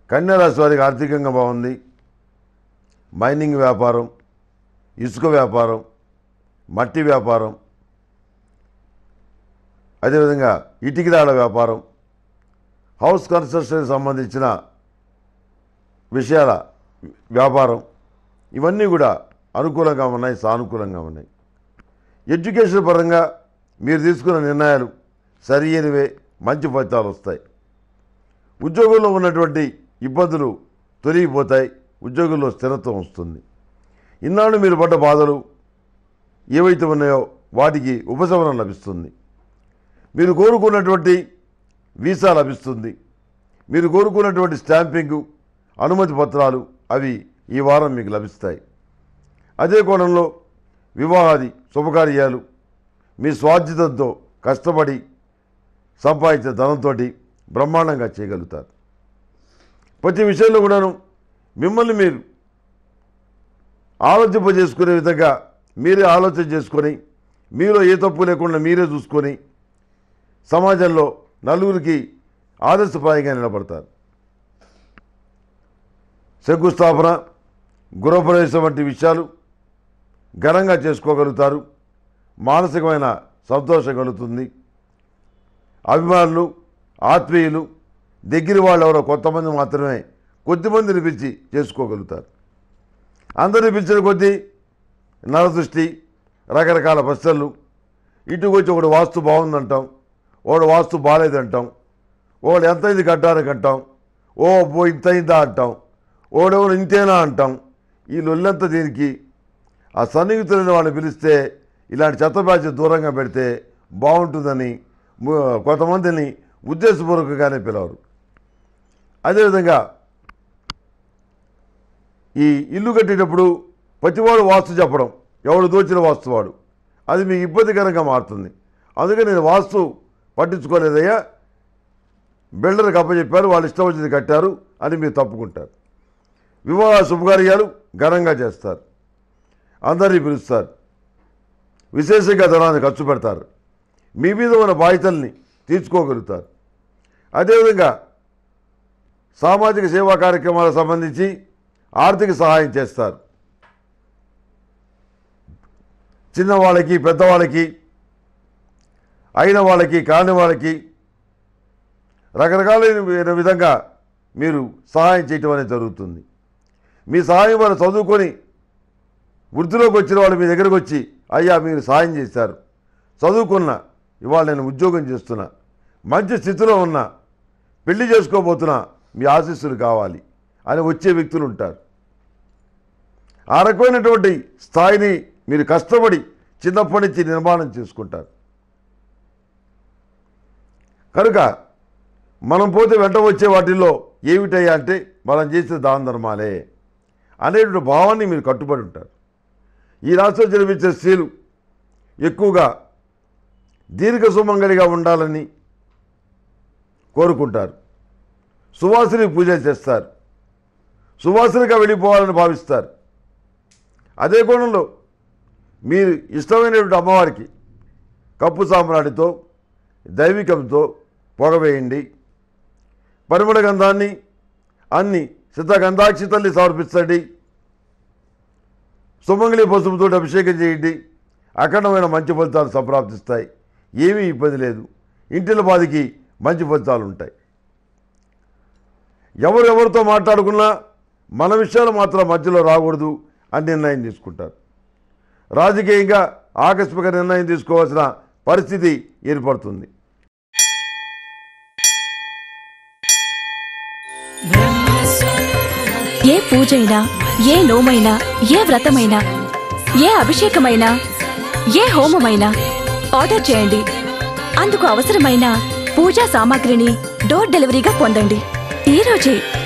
కన్యారాశి వారికి ఆర్థికంగా బాగుంది మైనింగ్ వ్యాపారం ఇసుక వ్యాపారం మట్టి వ్యాపారం అదేవిధంగా ఇటికిరాళ్ళ వ్యాపారం హౌస్ కన్స్ట్రక్షన్కి సంబంధించిన విషయాల వ్యాపారం ఇవన్నీ కూడా అనుకూలంగా ఉన్నాయి సానుకూలంగా ఉన్నాయి ఎడ్యుకేషన్ పరంగా మీరు తీసుకున్న నిర్ణయాలు సరి అయినవే మంచి ఫలితాలు వస్తాయి ఉద్యోగంలో ఉన్నటువంటి ఇబ్బందులు తొలగిపోతాయి ఉద్యోగంలో స్థిరత్వం వస్తుంది ఇన్నాళ్ళు మీరు పడ్డ బాధలు ఏవైతే ఉన్నాయో వాటికి ఉపశమనం లభిస్తుంది మీరు కోరుకున్నటువంటి వీసా లభిస్తుంది మీరు కోరుకున్నటువంటి స్టాంపింగు అనుమతి పత్రాలు అవి ఈ వారం మీకు లభిస్తాయి అదే కోణంలో వివాహాది శుభకార్యాలు మీ స్వాధ్యతంతో కష్టపడి సంపాదించిన ధనంతో బ్రహ్మాండంగా చేయగలుగుతారు ప్రతి విషయంలో కూడాను మిమ్మల్ని మీరు ఆలోచింపజేసుకునే విధంగా మీరే ఆలోచన చేసుకొని మీలో ఏ తప్పు లేకుండా మీరే చూసుకొని సమాజంలో నలుగురికి ఆదర్శప్రాయంగా నిలబడతారు శంకుస్థాపన గృహప్రవేశం వంటి విషయాలు ఘనంగా చేసుకోగలుగుతారు మానసికమైన సంతోషం కలుగుతుంది అభిమానులు ఆత్మీయులు దగ్గర వాళ్ళు ఎవరో కొంతమంది మాత్రమే కొద్దిమందిని పిలిచి చేసుకోగలుగుతారు అందరిని పిలిచిన కొద్దీ నరదృష్టి రకరకాల ప్రశ్నలు ఇటుకు వచ్చి ఒకడు వాస్తు బాగుందంటాం ఒకడు వాస్తు బాగాలేదంటాం ఒకడు ఎంత ఇది కట్టారని అంటాం ఓ పో ఇంత అయిందా అంటాం ఓడెవరు ఇంతేనా అంటాం ఈ లొల్లంతా దీనికి ఆ సన్నిహితులైన వాళ్ళని పిలిస్తే ఇలాంటి చెత్త బ్యాచ్ దూరంగా పెడితే బాగుంటుందని ము- కొంతమందిని ఉద్దేశపూర్వకంగానే పిలవరు అదేవిధంగా ఈ ఇల్లు కట్టేటప్పుడు ప్రతివాడు వాస్తు చెప్పడం ఎవడు దోచిన వాస్తువాడు అది మీకు ఇబ్బందికరంగా మారుతుంది అందుకే నేను వాస్తు పట్టించుకోలేదయ్యా బిల్డర్కి అప్పచెప్పారు వాళ్ళు ఇష్టం వచ్చింది కట్టారు అని మీరు తప్పుకుంటారు వివాహ శుభకార్యాలు ఘనంగా చేస్తారు అందరినీ పిలుస్తారు విశేషంగా ధనాన్ని ఖర్చు పెడతారు మీ మీద ఉన్న బాధ్యతల్ని తీర్చుకోగలుగుతారు అదేవిధంగా సామాజిక సేవా కార్యక్రమాలకు సంబంధించి ఆర్థిక సహాయం చేస్తారు చిన్నవాళ్ళకి పెద్దవాళ్ళకి అయిన వాళ్ళకి కాని వాళ్ళకి రకరకాలైన విధంగా మీరు సహాయం చేయటం అనేది జరుగుతుంది మీ సహాయం వాళ్ళు చదువుకొని వృద్ధిలోకి వచ్చిన వాళ్ళు మీ దగ్గరకు వచ్చి అయ్యా మీరు సహాయం చేశారు చదువుకున్న ఇవాళ నేను ఉద్యోగం చేస్తున్నా మంచి స్థితిలో ఉన్నా పెళ్లి చేసుకోబోతున్నా మీ ఆశీస్సులు కావాలి అని వచ్చే వ్యక్తులు ఉంటారు ఆ రకమైనటువంటి స్థాయిని మీరు కష్టపడి చిన్నప్పటి నుంచి నిర్మాణం చేసుకుంటారు కనుక మనం పోతే వెంట వచ్చే వాటిల్లో ఏమిటయ్యా అంటే మనం చేసే దాన ధర్మాలే అనేటువంటి భావాన్ని మీరు కట్టుబడి ఉంటారు ఈ రాష్ట్రంలో జన్మించే స్త్రీలు ఎక్కువగా దీర్ఘ సుమంగళిగా ఉండాలని కోరుకుంటారు సువాసిని పూజ చేస్తారు సువాసినిగా వెళ్ళిపోవాలని భావిస్తారు అదే కోణంలో మీరు ఇష్టమైనటువంటి అమ్మవారికి కప్పు సామ్రాడితో దైవికంతో పొగవేయండి పరిమళ గంధాన్ని అన్ని సిద్ధగంధాక్షి తల్లి సమర్పించండి సుమంగళి పసుపుతో అభిషేకం చేయండి అఖండమైన మంచి ఫలితాలు సంప్రాప్తిస్తాయి ఏమీ ఇబ్బంది లేదు ఇంటిల బాధికి మంచి ఫలితాలు ఉంటాయి ఎవరు ఎవరితో మాట్లాడుకున్నా మన విషయాలు మాత్రం మధ్యలో రాకూడదు అని నిర్ణయం తీసుకుంటారు రాజకీయంగా ఆకస్మిక నిర్ణయం తీసుకోవాల్సిన పరిస్థితి ఏర్పడుతుంది ఏ పూజైనా ఏ నోమైనా ఏ వ్రతమైనా ఏ అభిషేకమైనా ఏ హోమమైనా ఆర్డర్ చేయండి అందుకు అవసరమైన పూజా సామాగ్రిని డోర్ డెలివరీగా పొందండి ఈ రోజే